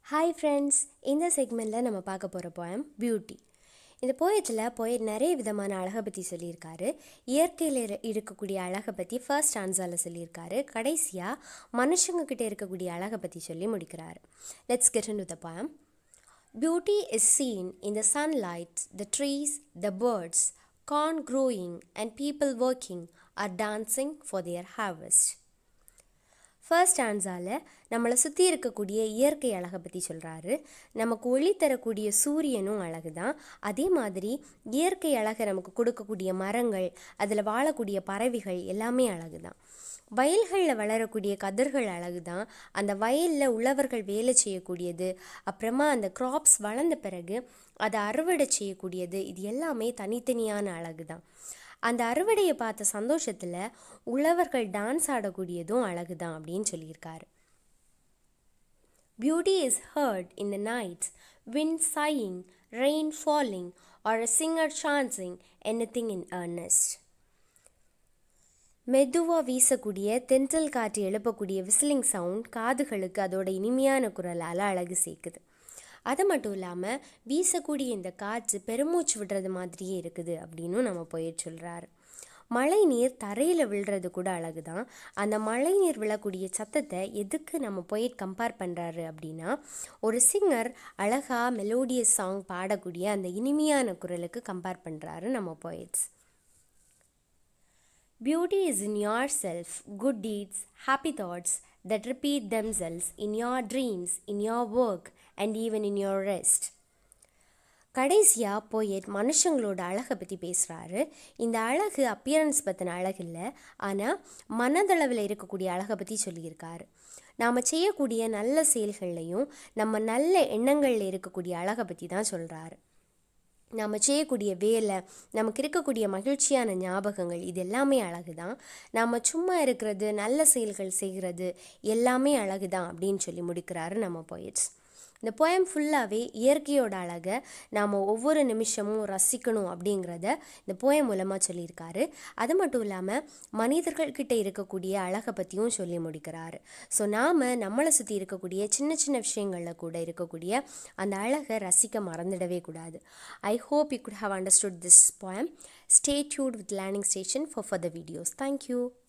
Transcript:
Hi friends இந்த செக்மெண்ட்டில் நம்ம பார்க்க போகிற போயம் பியூட்டி இந்த போயத்தில் போயட் நிறைய விதமான அழகை பற்றி சொல்லியிருக்காரு இயற்கையில் இரு- இருக்கக்கூடிய அழகை பற்றி ஃபர்ஸ்ட் ஆன்சரில் சொல்லியிருக்காரு கடைசியாக மனுஷங்க கிட்ட இருக்கக்கூடிய அழகை பற்றி சொல்லி முடிக்கிறாரு let's get in the poem Beauty is seen in the sunlight, the trees, the birds, corn growing, and people working are dancing for their harvest. First ஆன்சாவில் நம்மளை சுற்றி இருக்கக்கூடிய இயற்கை அழகை பற்றி சொல்கிறாரு நமக்கு ஒளி தரக்கூடிய சூரியனும் அழகு தான் அதே மாதிரி இயற்கை அழகை நமக்கு கொடுக்கக்கூடிய மரங்கள் அதில் வாழக்கூடிய பறவைகள் எல்லாமே அழகு தான் வயல்களில் வளரக்கூடிய கதிர்கள் அழகு தான் அந்த வயலில் உழவர்கள் வேலை செய்யக்கூடியது அப்புறமா அந்த கிராப்ஸ் வளர்ந்த பிறகு அதை அறுவடை செய்யக்கூடியது இது எல்லாமே தனித்தனியான அழகு தான் அந்த அறுவடையை பார்த்த சந்தோஷத்தில் உழவர்கள் டான்ஸ் ஆடக்கூடியதும் அழகு தான் அப்படின்னு சொல்லியிருக்காரு Beauty is heard in the nights, wind sighing, rain falling, or a singer chanting anything in earnest. மெதுவாக வீசக்கூடிய தென்றல் காற்று எழுப்பக்கூடிய விசிலிங் சவுண்ட் காதுகளுக்கு அதோட இனிமையான குரலால் அழகு சேர்க்குது அது மட்டும் இல்லாமல் வீசக்கூடிய இந்த காற்று பெருமூச்சு விடுறது மாதிரியே இருக்குது அப்படின்னும் நம்ம போயிட்டு சொல்கிறாரு மழை நீர் தரையில் விழுறது கூட அழகு தான் அந்த மழை நீர் விழக்கூடிய சத்தத்தை எதுக்கு நம்ம போயிட்டு கம்பேர் பண்ணுறாரு அப்படின்னா ஒரு சிங்கர் அழகாக மெலோடியஸ் சாங் பாடக்கூடிய அந்த இனிமையான குரலுக்கு கம்பேர் பண்ணுறாரு நம்ம poets Beauty is in yourself, good deeds, happy thoughts that repeat themselves in your dreams, in your work, and even in your rest. கடைசியாக போயட் மனுஷங்களோட அழகை பற்றி பேசுகிறாரு இந்த அழகு அப்பியரன்ஸ் பற்றின அழகு இல்லை ஆனால் மனதளவில் இருக்கக்கூடிய அழகை பற்றி சொல்லியிருக்காரு நாம் செய்யக்கூடிய நல்ல செயல்கள்லையும் நம்ம நல்ல எண்ணங்களில் இருக்கக்கூடிய அழகை பற்றி தான் சொல்கிறாரு நாம் செய்யக்கூடிய வேலை நமக்கு இருக்கக்கூடிய மகிழ்ச்சியான ஞாபகங்கள் இது எல்லாமே அழகு தான் நாம் சும்மா இருக்கிறது நல்ல செயல்கள் செய்கிறது எல்லாமே அழகு தான் அப்படின்னு சொல்லி முடிக்கிறாரு நம்ம போயிட்ஸ் இந்த போயம் ஃபுல்லாகவே இயற்கையோட அழகை நாம் ஒவ்வொரு நிமிஷமும் ரசிக்கணும் அப்படிங்கிறத இந்த போயம் மூலமாக சொல்லியிருக்காரு அது மட்டும் இல்லாமல் மனிதர்கள்கிட்ட இருக்கக்கூடிய அழகை பற்றியும் சொல்லி முடிக்கிறாரு ஸோ நாம் நம்மளை சுற்றி இருக்கக்கூடிய சின்ன சின்ன விஷயங்களில் கூட இருக்கக்கூடிய அந்த அழகை ரசிக்க மறந்துடவே கூடாது I hope you could have understood this poem stay டியூட் with learning station for further videos thank you